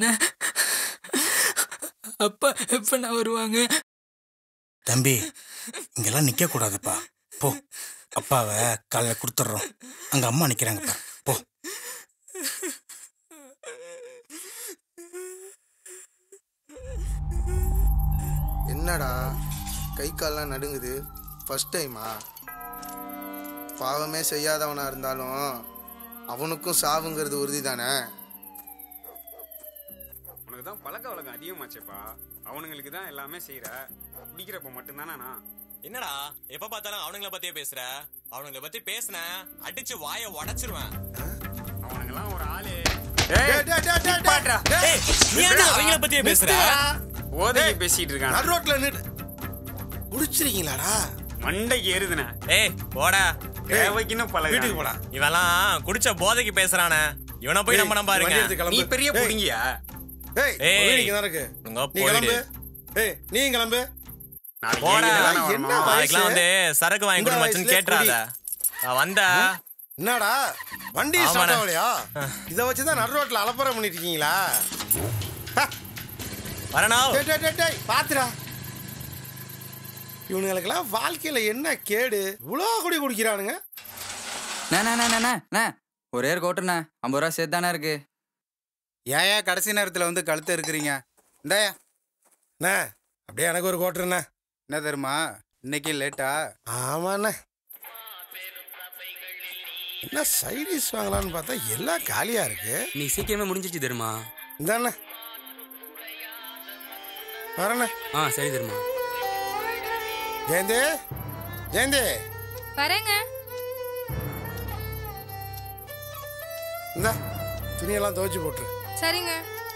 அண்ணா அப்பா எப்ப நான் வருவாங்க தம்பி இங்கெல்லாம் நிக்க கூடாதுப்பா போ அப்பாவை காலைல கொடுத்துட்றோம் அங்க அம்மா நிக்கிறாங்கப்பா போ என்னடா கை கால்லாம் நடுங்குது ஃபர்ஸ்ட் டைமா பாவமே செய்யாதவனா இருந்தாலும் அவனுக்கும் சாவுங்கிறது உறுதி தானே உனக்கு தான் பழக்க வழக்கம் அதிகமாச்சேப்பா அவனுங்களுக்கு தான் எல்லாமே செய்யற குடிக்கிறப்ப மட்டும்தானா நான் என்னடா எப்ப பார்த்தாலும் அவனுங்கள பத்தியே பேசுற அவனுங்கள பத்தி பேசுன அடிச்சு வாய உடைச்சிருவேன் அவனுங்கெல்லாம் ஒரு ஆளு டேய், டேய், டேய், டேய், டேய். பாட்றா. ஏய், நீ ஏன்டா அவங்கள பத்தியே பேசுற ஓதைக்கு பேசிட்டு இருக்கான் நடு ரோட்ல நின்று குடிச்சிருக்கீங்களாடா மண்டைக்கு ஏறுதுண்ணே ஏய் போடா தேவைக்குன்னு பழக வீட்டுக்கு போடா இவெல்லாம் குடிச்ச போதைக்கு பேசுறானே இவனை போய் நம்ம வண்டி பாருங்க எடுத்து கிளம்பு. நீ பெரிய ஏய், புடிங்கியா ஏய், ஏய். உன் வீடு இங்கதான் இருக்கு உங்க நீ போயிடு கிளம்பு ஏய் நீ கிளம்பு நாளைக்கு போடா. என்கிட்ட தானே என்ன வரணும். வயசு? நாளைக்கெல்லாம் வந்து சரக்கு வாங்கி இந்த கொடு மச்சுன்னு வயசுல கேட்டுறாத நான் வந்தா என்னடா வண்டி ஆமாண்ணே. ஸ்டார்ட் ஆகலையா இதை வச்சுதான் நடு ரோட்ல அலப்பறம் பண்ணிட்டு இருக்கீங்களா ஹ, வரணும் டேய், டேய், டேய், டேய், பாத்துடா இவனுங்களுக்கெல்லாம் வாழ்க்கையில என்ன கேடு இவ்வளோ குடி குடிக்கிறானுங்க அண்ணா ஒரே ஒரு கோட்டுண்ணே ஐம்பது ரூபா சேர்த்து தானே இருக்கு ஏன் ஏன் கடைசி நேரத்தில் வந்து கழுத்து இருக்கிறீங்க இந்தாயா அண்ணா அப்படியே எனக்கு ஒரு கோட்டுருண்ணே என்ன தெரியுமா இன்னைக்கு லேட்டா ஆமாண்ணே என்ன சைடிஷ் வாங்கலாம்னு பார்த்தா எல்லாம் காலியா இருக்கு நீ சீக்கிரமே முடிஞ்சிச்சு தெரியுமா இந்தாண்ணே வரண்ணே ஆ சரி தெரியுமா ஜெயந்தி ஜெயந்தி வரேங்க இந்த துணியெல்லாம் துவைச்சு போட்டுரு சரிங்க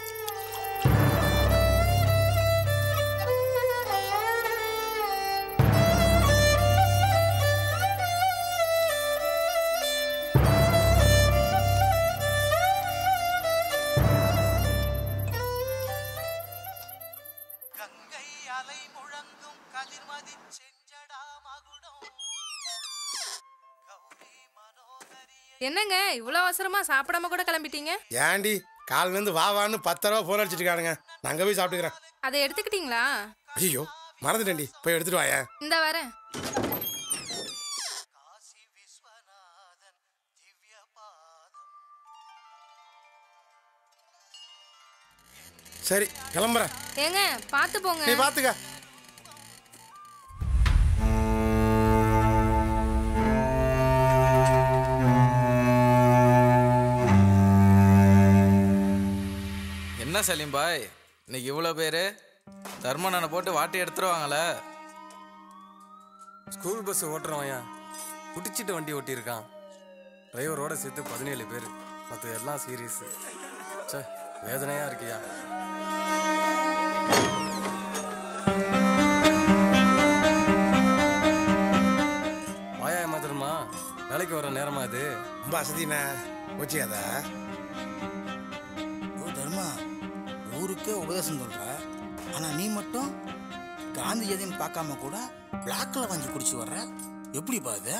என்னங்க இவ்வளோ அவசரமா சாப்பிடாம கூட கிளம்பிட்டீங்க ஏண்டி காலில இருந்து வா வான்னு பத்து தடவை ஃபோன் அடிச்சிட்டு இருக்கானுங்க நான் அங்க போய் சாப்பிட்டுக்கிறேன் அதை எடுத்துக்கிட்டீங்களா ஐயோ மறந்துட்டேன்டி போய் எடுத்துட்டு வாயேன் இந்த வரேன் சரி கிளம்புறேன் ஏங்க பார்த்து போங்க நீ பாத்துக்க என்ன சலீம் பாய் இன்னைக்கு இவ்வளோ பேர் தர்மனனை போட்டு வாட்டி எடுத்துருவாங்களே ஸ்கூல் பஸ் ஓட்டுறவன் குடிச்சிட்டு வண்டி ஓட்டியிருக்கான் டிரைவரோட சேர்த்து பதினேழு பேர் மற்ற எல்லாம் சீரியஸ் சே வேதனையா இருக்கியா வாயா மாதிரமா வேலைக்கு வர நேரமா இது ரொம்ப அசதிண்ணே போச்சியாதா ஓ தர்மா ஊருக்கே உபதேசம் சொல்ற ஆனா நீ மட்டும் காந்தி எதையும் பார்க்காம கூட பிளாக்ல வாங்கி குடிச்சு வர்ற எப்படி பாது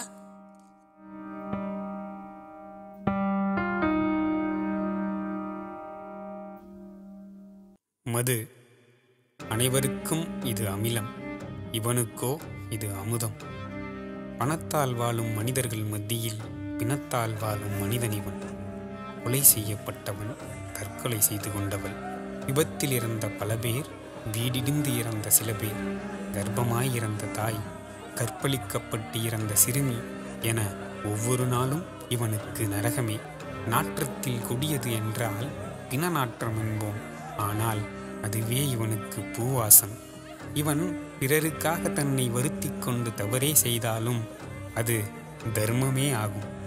மது அனைவருக்கும் இது அமிலம் இவனுக்கோ இது அமுதம் பணத்தால் வாழும் மனிதர்கள் மத்தியில் பிணத்தால் வாழும் மனிதன் இவன் கொலை செய்யப்பட்டவன் தற்கொலை செய்து கொண்டவள் விபத்தில் இறந்த பல பேர் வீடிடிந்து இறந்த சில பேர் கர்ப்பமாய் இறந்த தாய் கற்பழிக்கப்பட்டு இறந்த சிறுமி என ஒவ்வொரு நாளும் இவனுக்கு நரகமே நாற்றத்தில் கொடியது என்றால் பிண நாற்றம் என்போம் ஆனால் அதுவே இவனுக்கு பூவாசம் இவன் பிறருக்காக தன்னை வருத்திக் கொண்டு தவறே செய்தாலும் அது தர்மமே ஆகும்